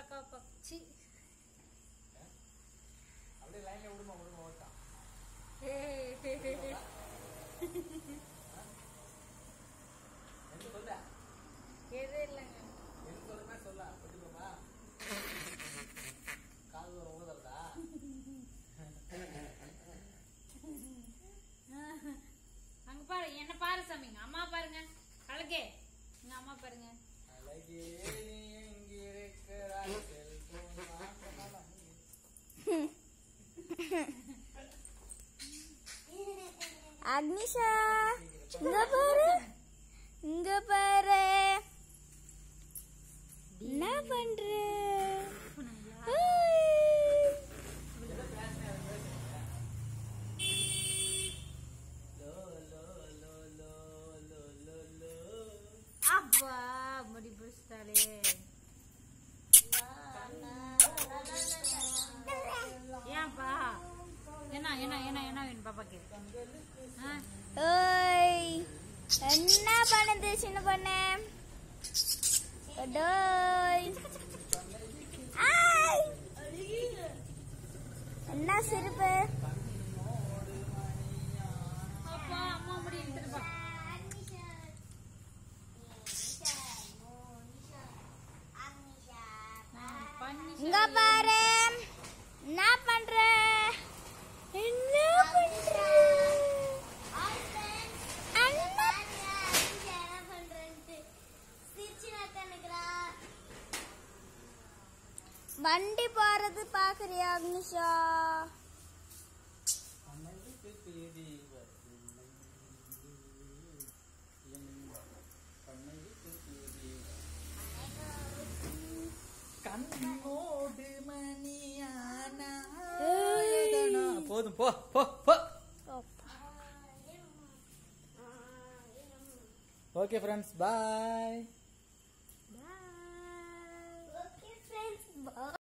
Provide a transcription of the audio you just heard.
பா பா சி அப்படியே லைன்ல விடுமா விடுமா ஓட்டான் ஏய் என்ன சொல்ல எது இல்லைங்க என்ன சொல்லுமே சொல்ல படிப்போமா காது ஒரு ஊதல்டா அங்க பாரு என்ன பாரு சாமிங்க அம்மா பாருங்க அழகே எங்க அம்மா பாருங்க அழகே நீ எங்கிருக்கிறாய் செல்போன் வாங்கலாம். அக்னிஷா இங்க பாரு இங்க பாரு என்ன பண்ற ஏய். லோ, லோ, லோ, லோ, லோ, லோ, லோ. அப்பா முடி பிடிச்சிட்டாலே ஏன்பா என்ன என்ன என்ன என்ன வேணும் பாப்பாக்கு ஆ? ஓய் என்ன பண்ணுது சின்ன பொண்ணு டோய் ஆய். என்ன சிரிப்பு அப்பா அம்மா முடி இழுத்துட்டுப்பா பண்ணி இங்க பாரு என்ன பண்ற என்ன பண்ற அண்ணா. வண்டி போறது பாக்குறியா அக்னிஷா அன்னைக்கு தேடி வரவில்லை. என் கண்ணைக்கு தேடி கண்ணோடு மணியானா ஏய். போதும் போ போ போ ஓகே ஃப்ரெண்ட்ஸ் பாய்